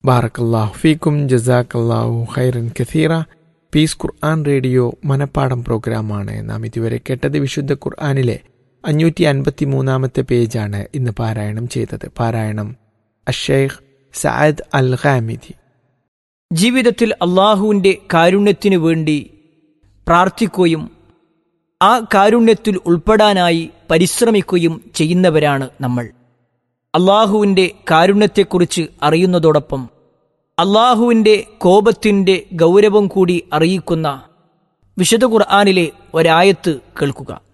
ബാറക്കല്ലാഹു ഫീക്കും ജസാക്കല്ലാഹു ഖൈറൻ കഥീറ പീസ് ഖുർആൻ റേഡിയോ മനപ്പാടം പ്രോഗ്രാമാണ് നാം ഇതുവരെ കേട്ടത് വിശുദ്ധ ഖുർആാനിലെ അഞ്ഞൂറ്റി അൻപത്തി മൂന്നാമത്തെ പേജാണ് ഇന്ന് പാരായണം ചെയ്തത് പാരായണം അഷേഖ് സഅദ് അൽ ഖാമിദി ജീവിതത്തിൽ അള്ളാഹുവിൻ്റെ കാരുണ്യത്തിനു വേണ്ടി പ്രാർത്ഥിക്കുകയും ആ കാരുണ്യത്തിൽ ഉൾപ്പെടാനായി പരിശ്രമിക്കുകയും ചെയ്യുന്നവരാണ് നമ്മൾ അള്ളാഹുവിൻ്റെ കാരുണ്യത്തെക്കുറിച്ച് അറിയുന്നതോടൊപ്പം അള്ളാഹുവിൻ്റെ കോപത്തിൻ്റെ ഗൗരവം കൂടി അറിയിക്കുന്ന വിശുദ്ധ ഖുർആാനിലെ ഒരായത്ത് കേൾക്കുക